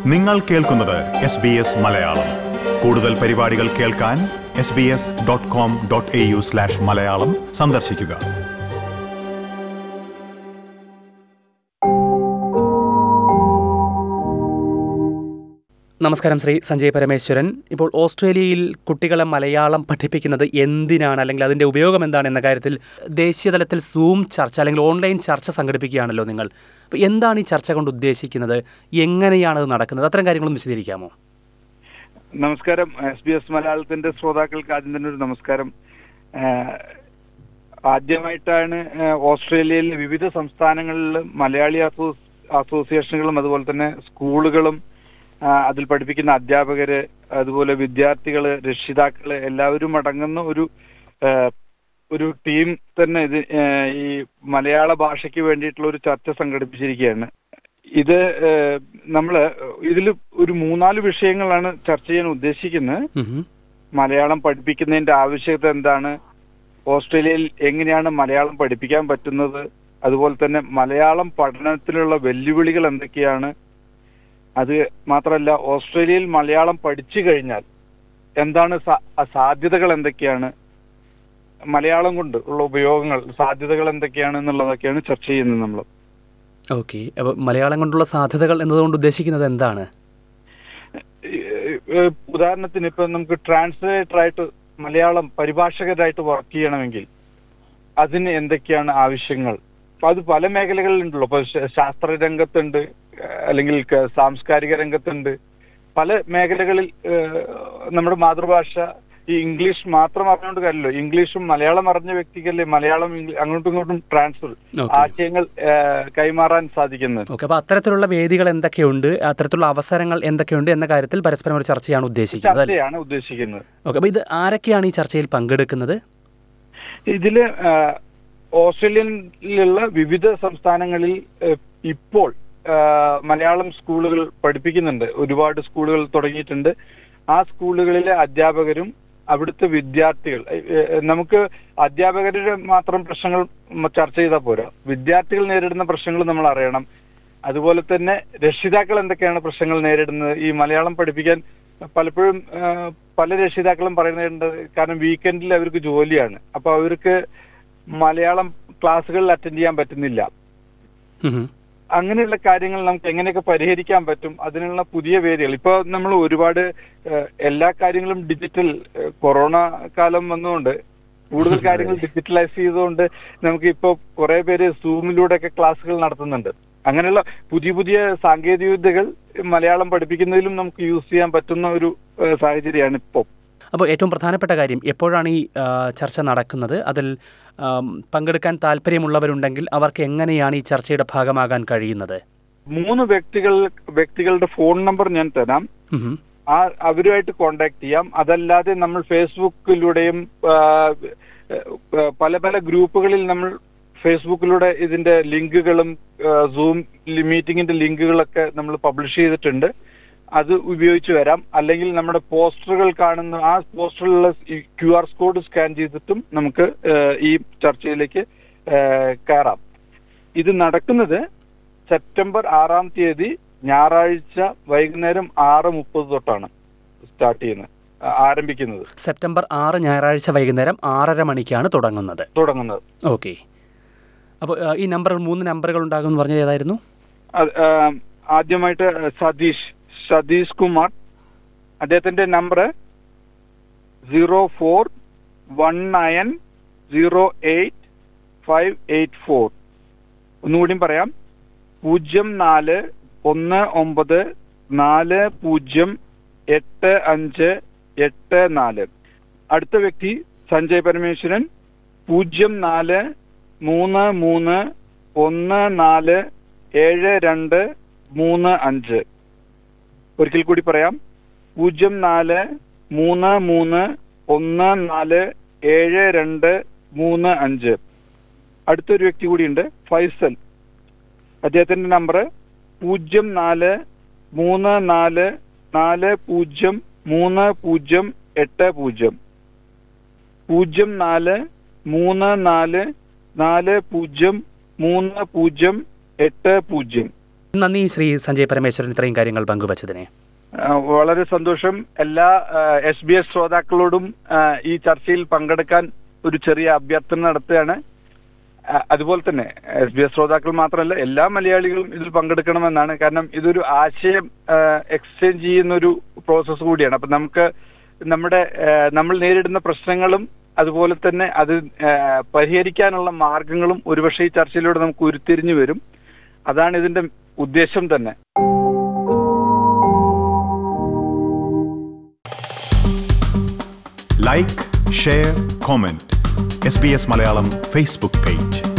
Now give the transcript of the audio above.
നിങ്ങൾ കേൾക്കുന്നത് S B S Malayalam കൂടുതൽ പരിപാടികൾ കേൾക്കാൻ S B S dot com dot A U slash Malayalam സന്ദർശിക്കുക നമസ്കാരം ശ്രീ സഞ്ജയ് പരമേശ്വരൻ ഇപ്പോൾ ഓസ്ട്രേലിയയിൽ കുട്ടികളെ മലയാളം പഠിപ്പിക്കുന്നത് എന്തിനാണ് അല്ലെങ്കിൽ അതിൻ്റെ ഉപയോഗം എന്താണ് എന്ന കാര്യത്തിൽ ദേശീയതലത്തിൽ സൂം ചർച്ച അല്ലെങ്കിൽ ഓൺലൈൻ ചർച്ച സംഘടിപ്പിക്കുകയാണല്ലോ നിങ്ങൾ അപ്പോൾ എന്താണ് ഈ ചർച്ച കൊണ്ട് ഉദ്ദേശിക്കുന്നത് എങ്ങനെയാണ് അത് നടക്കുന്നത് അത്തരം കാര്യങ്ങളൊന്ന് വിശദീകരിക്കാമോ നമസ്കാരം എസ് ബി എസ് മലയാളത്തിന്റെ ശ്രോതാക്കൾക്ക് ആദ്യം തന്നെ ഒരു നമസ്കാരം ആഹ് ആദ്യമായിട്ടാണ് ആഹ് ഓസ്ട്രേലിയയിലെ വിവിധ സംസ്ഥാനങ്ങളിൽ മലയാളി അസോ അസോസിയേഷനുകളും അതുപോലെ തന്നെ സ്കൂളുകളും ആഹ് അതിൽ പഠിപ്പിക്കുന്ന അധ്യാപകര് അതുപോലെ വിദ്യാർത്ഥികള് രക്ഷിതാക്കള് എല്ലാവരും അടങ്ങുന്ന ഒരു ആഹ് ഒരു ടീം തന്നെ ഇത് ആഹ് ഈ മലയാള ഭാഷയ്ക്ക് വേണ്ടിയിട്ടുള്ള ഒരു ചർച്ച സംഘടിപ്പിച്ചിരിക്കുകയാണ് ഇത് ഏഹ്, നമ്മള് ഇതിൽ ഒരു മൂന്നാല് വിഷയങ്ങളാണ് ചർച്ച ചെയ്യാൻ ഉദ്ദേശിക്കുന്നത് ഉഹും. മലയാളം പഠിപ്പിക്കുന്നതിന്റെ ആവശ്യകത എന്താണ് ഓസ്ട്രേലിയയിൽ എങ്ങനെയാണ് മലയാളം പഠിപ്പിക്കാൻ പറ്റുന്നത് അതുപോലെ തന്നെ മലയാളം പഠനത്തിലുള്ള വെല്ലുവിളികൾ എന്തൊക്കെയാണ് അത് മാത്രമല്ല ഓസ്ട്രേലിയയിൽ മലയാളം പഠിച്ചു കഴിഞ്ഞാൽ എന്താണ് സാ- സാധ്യതകൾ എന്തൊക്കെയാണ് മലയാളം കൊണ്ട് ഉള്ള ഉപയോഗങ്ങൾ സാധ്യതകൾ എന്തൊക്കെയാണ് എന്നുള്ളതൊക്കെയാണ് ചർച്ച ചെയ്യുന്നത് നമ്മൾ ഓക്കെ അപ്പോൾ മലയാളം കൊണ്ടുള്ള സാധ്യതകൾ എന്നതുകൊണ്ട് ഉദ്ദേശിക്കുന്നത് എന്താണ് ഏഹ് ഏഹ് ഉദാഹരണത്തിന് ഇപ്പൊ നമുക്ക് ട്രാൻസ്ലേറ്റർ ആയിട്ട് മലയാളം പരിഭാഷകരായിട്ട് വർക്ക് ചെയ്യണമെങ്കിൽ അതിന് എന്തൊക്കെയാണ് ആവശ്യങ്ങൾ അപ്പൊ അത് പല മേഖലകളിലുണ്ടല്ലോ ഇപ്പൊ ശ- ശാസ്ത്ര രംഗത്തുണ്ട് ഏഹ് അല്ലെങ്കിൽ ക- സാംസ്കാരിക രംഗത്തുണ്ട് പല മേഖലകളിൽ ഏഹ് നമ്മുടെ മാതൃഭാഷ ഈ ഇംഗ്ലീഷ് മാത്രം അറിഞ്ഞുകൊണ്ട് കാര്യമല്ലോ ഇംഗ്ലീഷും മലയാളം അറിഞ്ഞ വ്യക്തിക്കല്ലേ മലയാളം ഇംഗ്ലീ- അങ്ങോട്ടും ഇങ്ങോട്ടും ട്രാൻസ്ഫർ ഓക്കെ ആശയങ്ങൾ ഏഹ് കൈമാറാൻ സാധിക്കുന്നത് ഓക്കെ അപ്പോൾ അത്തരത്തിലുള്ള വേദികൾ എന്തൊക്കെയുണ്ട് അത്തരത്തിലുള്ള അവസരങ്ങൾ എന്തൊക്കെയുണ്ട് എന്ന കാര്യത്തിൽ പരസ്പരം ഒരു ചർച്ചയാണ് ഉദ്ദേശിക്കുന്നത് അല്ലേ ചർച്ചയാണ് ഉദ്ദേശിക്കുന്നത് ഓക്കെ അപ്പോൾ ഇത് ആരൊക്കെയാണ് ഈ ചർച്ചയിൽ പങ്കെടുക്കുന്നത് ഇതില് ആ, ഓസ്ട്രേലിയയിലുള്ള വിവിധ സംസ്ഥാനങ്ങളിൽ ഏ, ഇപ്പോൾ ആ, മലയാളം സ്കൂളുകൾ പഠിപ്പിക്കുന്നുണ്ട് ഒരുപാട് സ്കൂളുകൾ തുടങ്ങിയിട്ടുണ്ട് ആ സ്കൂളുകളിലെ അധ്യാപകരും അവിടുത്തെ വിദ്യാർത്ഥികൾ ഏ, ഏ, നമുക്ക് അധ്യാപകരുടെ മാത്രം പ്രശ്നങ്ങൾ മ- ചർച്ച ചെയ്താൽ പോരാ വിദ്യാർത്ഥികൾ നേരിടുന്ന പ്രശ്നങ്ങൾ നമ്മൾ അറിയണം അതുപോലെ തന്നെ രക്ഷിതാക്കൾ എന്തൊക്കെയാണ് പ്രശ്നങ്ങൾ നേരിടുന്നത് ഈ മലയാളം പഠിപ്പിക്കാൻ പലപ്പോഴും ആ, പല രക്ഷിതാക്കളും പറയുന്നുണ്ട് കാരണം വീക്കെൻഡിൽ അവർക്ക് ജോലിയാണ് അപ്പൊ അവർക്ക് മലയാളം ക്ലാസ്സുകളിൽ അറ്റൻഡ് ചെയ്യാൻ പറ്റുന്നില്ല ഉഹും. അങ്ങനെയുള്ള കാര്യങ്ങൾ നമുക്ക് എങ്ങനെയൊക്കെ പരിഹരിക്കാൻ പറ്റും അതിനുള്ള പുതിയ വേദികൾ ഇപ്പൊ നമ്മൾ ഒരുപാട് ഏഹ്, എല്ലാ കാര്യങ്ങളും ഡിജിറ്റൽ ഏഹ്, കൊറോണ കാലം വന്നുകൊണ്ട് കൂടുതൽ കാര്യങ്ങൾ ഡിജിറ്റലൈസ് ചെയ്തുകൊണ്ട് നമുക്ക് ഇപ്പൊ കുറെ പേര് സൂമിലൂടെ ഒക്കെ ക്ലാസ്സുകൾ നടത്തുന്നുണ്ട് അങ്ങനെയുള്ള പുതിയ പുതിയ സാങ്കേതിക വിദ്യകൾ മലയാളം പഠിപ്പിക്കുന്നതിലും നമുക്ക് യൂസ് ചെയ്യാൻ പറ്റുന്ന ഒരു ഏഹ്, സാഹചര്യമാണ് ഇപ്പോൾ അപ്പോൾ ഏറ്റവും പ്രധാനപ്പെട്ട കാര്യം എപ്പോഴാണ് ഈ ആ, ചർച്ച നടക്കുന്നത് അതിൽ ആം, പങ്കെടുക്കാൻ താല്പര്യമുള്ളവരുണ്ടെങ്കിൽ അവർക്ക് എങ്ങനെയാണ് ഈ ചർച്ചയുടെ ഭാഗമാകാൻ കഴിയുന്നത് മൂന്ന് വ്യക്തികൾ വ്യക്തികളുടെ ഫോൺ നമ്പർ ഞാൻ തരാം ഉഹും. ആ അവരുമായിട്ട് കോണ്ടാക്ട് ചെയ്യാം അതല്ലാതെ നമ്മൾ ഫേസ്ബുക്കിലൂടെയും ആ, ആ, പല പല ഗ്രൂപ്പുകളിൽ നമ്മൾ ഫേസ്ബുക്കിലൂടെ ഇതിന്റെ ലിങ്കുകളും സൂം മീറ്റിംഗിന്റെ ലിങ്കുകളൊക്കെ നമ്മൾ പബ്ലിഷ് ചെയ്തിട്ടുണ്ട് അത് ഉപയോഗിച്ച് വരാം അല്ലെങ്കിൽ നമ്മുടെ പോസ്റ്ററുകൾ കാണുന്ന ആ പോസ്റ്ററിലുള്ള ക്യു ആർ കോഡ് സ്കാൻ ചെയ്തിട്ടും നമുക്ക് ആ, ഈ ചർച്ചയിലേക്ക് ആ, കയറാം ഇത് നടക്കുന്നത് സെപ്റ്റംബർ ആറാം തീയതി ഞായറാഴ്ച വൈകുന്നേരം ആറ് മുപ്പത് തൊട്ടാണ് സ്റ്റാർട്ട് ചെയ്യുന്നത് ആ, ആരംഭിക്കുന്നത് സെപ്റ്റംബർ ആറ് ഞായറാഴ്ച വൈകുന്നേരം ആറര മണിക്കാണ് തുടങ്ങുന്നത് തുടങ്ങുന്നത് ഓക്കെ അപ്പോൾ ആ, ഈ നമ്പർ മൂന്ന് നമ്പറുകൾ ഉണ്ടാകും എന്ന് പറഞ്ഞത് ഏതായിരുന്നു അത്, ആ, ആദ്യമായിട്ട് സതീഷ് സതീഷ് കുമാർ അദ്ദേഹത്തിന്റെ number zero four one nine zero eight five eight four ഒന്നുകൂടിയും പറയാം പൂജ്യം നാല് ഒന്ന് ഒമ്പത് നാല് പൂജ്യം എട്ട് അഞ്ച് എട്ട് നാല് അടുത്ത വ്യക്തി സഞ്ജയ് പരമേശ്വരൻ പൂജ്യം നാല് മൂന്ന് മൂന്ന് ഒന്ന് നാല് ഏഴ് രണ്ട് മൂന്ന് അഞ്ച് ഒരിക്കൽ കൂടി പറയാം പൂജ്യം നാല് മൂന്ന് മൂന്ന് ഒന്ന് നാല് ഏഴ് രണ്ട് മൂന്ന് അഞ്ച് അടുത്തൊരു വ്യക്തി കൂടിയുണ്ട് ഫൈസൽ അദ്ദേഹത്തിന്റെ നമ്പർ പൂജ്യം നാല് മൂന്ന് നാല് നാല് പൂജ്യം മൂന്ന് പൂജ്യം എട്ട് പൂജ്യം പൂജ്യം നാല് മൂന്ന് നാല് നാല് പൂജ്യം മൂന്ന് പൂജ്യം എട്ട് പൂജ്യം നന്ദി ശ്രീ സഞ്ജയ് പരമേശ്വരൻ ഇത്രയും കാര്യങ്ങൾ പങ്കുവച്ചതിനെ ആ, വളരെ സന്തോഷം എല്ലാ എസ് ബി എസ് ശ്രോതാക്കളോടും ആ, ഈ ചർച്ചയിൽ പങ്കെടുക്കാൻ ഒരു ചെറിയ അഭ്യർത്ഥന നടത്തുകയാണ് ആ, അതുപോലെ തന്നെ എസ് ബി എസ് ശ്രോതാക്കൾ മാത്രമല്ല എല്ലാ മലയാളികളും ഇതിൽ പങ്കെടുക്കണമെന്നാണ് കാരണം ഇതൊരു ആശയം എക്സ്ചേഞ്ച് ചെയ്യുന്ന ഒരു പ്രോസസ്സ് കൂടിയാണ് അപ്പൊ നമുക്ക് നമ്മുടെ ആ, നമ്മൾ നേരിടുന്ന പ്രശ്നങ്ങളും അതുപോലെ തന്നെ അത് ആ, പരിഹരിക്കാനുള്ള മാർഗങ്ങളും ഒരുപക്ഷെ ഈ ചർച്ചയിലൂടെ നമുക്ക് ഉരുത്തിരിഞ്ഞു വരും അതാണ് ഇതിന്റെ ഉദ്ദേശം തന്നെ like share comment S B S Malayalam Facebook page